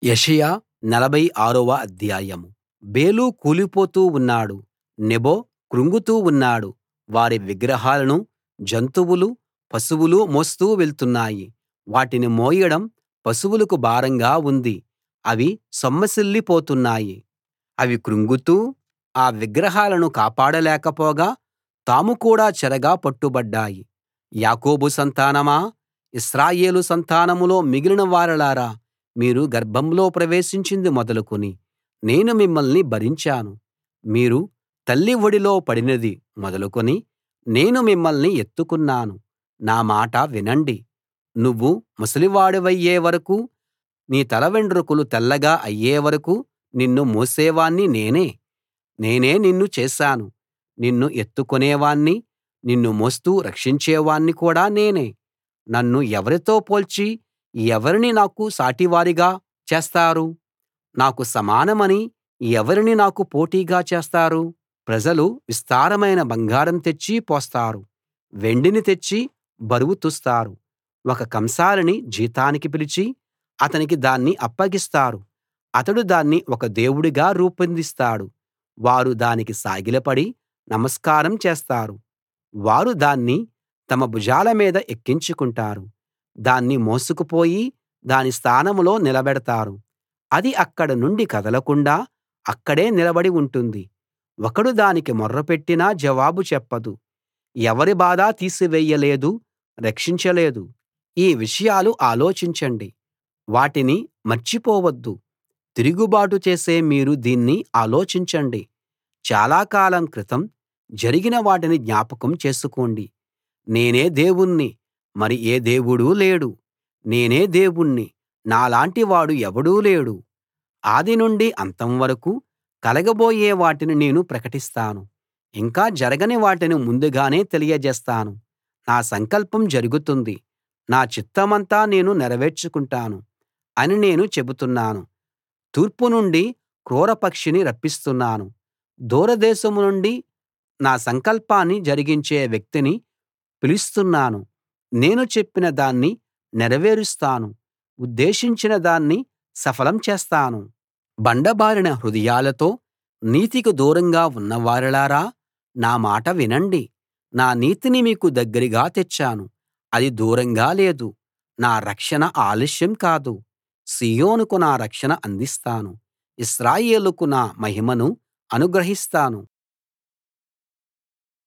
యెషయా నలభై ఆరవ అధ్యాయం బేలు కూలిపోతూ ఉన్నాడు నెబో కృంగుతూ ఉన్నాడు వారి విగ్రహాలను జంతువులు పశువులు మోస్తూ వెళ్తున్నాయి వాటిని మోయడం పశువులకు భారంగా ఉంది అవి సొమ్మసిల్లి పోతున్నాయి అవి కృంగుతూ ఆ విగ్రహాలను కాపాడలేకపోగా తాము కూడా చెరగా పట్టుబడ్డాయి యాకోబు సంతానమా ఇశ్రాయేలు సంతానంలో మిగిలిన వారలారా మీరు గర్భంలో ప్రవేశించింది మొదలుకుని నేను మిమ్మల్ని భరించాను మీరు తల్లి ఒడిలో పడినది మొదలుకుని నేను మిమ్మల్ని ఎత్తుకున్నాను నా మాట వినండి నువ్వు ముసలివాడివయ్యే వరకూ నీ తలవెండ్రుకలు తెల్లగా అయ్యే వరకూ నిన్ను మోసేవాణ్ణి నేనే నేనే నిన్ను చేశాను నిన్ను ఎత్తుకునేవాణ్ణి నిన్ను మోస్తూ రక్షించేవాణ్ణి కూడా నేనే నన్ను ఎవరితో పోల్చి ఎవరిని నాకు సాటివారిగా చేస్తారు నాకు సమానమని ఎవరిని నాకు పోటీగా చేస్తారు ప్రజలు విస్తారమైన బంగారం తెచ్చి పోస్తారు వెండిని తెచ్చి బరువు తూస్తారు ఒక కంసాలిని జీతానికి పిలిచి అతనికి దాన్ని అప్పగిస్తారు అతడు దాన్ని ఒక దేవుడిగా రూపొందిస్తాడు వారు దానికి సాగిలపడి నమస్కారం చేస్తారు వారు దాన్ని తమ భుజాల మీద ఎక్కించుకుంటారు దాన్ని మోసుకుపోయి దాని స్థానంలో నిలబెడతారు అది అక్కడ నుండి కదలకుండా అక్కడే నిలబడి ఉంటుంది ఒకడు దానికి మొర్రపెట్టినా జవాబు చెప్పదు ఎవరి బాధ తీసివేయలేదు రక్షించలేదు ఈ విషయాలు ఆలోచించండి వాటిని మర్చిపోవద్దు తిరుగుబాటు చేసే మీరు దీన్ని ఆలోచించండి చాలా కాలం క్రితం జరిగిన వాటిని జ్ఞాపకం చేసుకోండి నేనే దేవుణ్ణి మరి ఏ దేవుడూ లేడు నేనే దేవుణ్ణి నాలాంటి వాడు ఎవడూ లేడు ఆది నుండి అంతం వరకూ కలగబోయే వాటిని నేను ప్రకటిస్తాను ఇంకా జరగని వాటిని ముందుగానే తెలియజేస్తాను నా సంకల్పం జరుగుతుంది నా చిత్తమంతా నేను నెరవేర్చుకుంటాను అని నేను చెబుతున్నాను తూర్పు నుండి క్రూర పక్షిని రప్పిస్తున్నాను దూరదేశం నుండి నా సంకల్పాన్ని జరిగించే వ్యక్తిని పిలుస్తున్నాను నేను చెప్పిన దాన్ని నెరవేరుస్తాను ఉద్దేశించిన దాన్ని సఫలం చేస్తాను బండబారిన హృదయాలతో నీతికి దూరంగా ఉన్నవారలారా నా మాట వినండి నా నీతిని మీకు దగ్గరగా తెచ్చాను అది దూరంగా లేదు నా రక్షణ ఆలస్యం కాదు సీయోనుకు నా రక్షణ అందిస్తాను ఇశ్రాయేలుకు నా మహిమను అనుగ్రహిస్తాను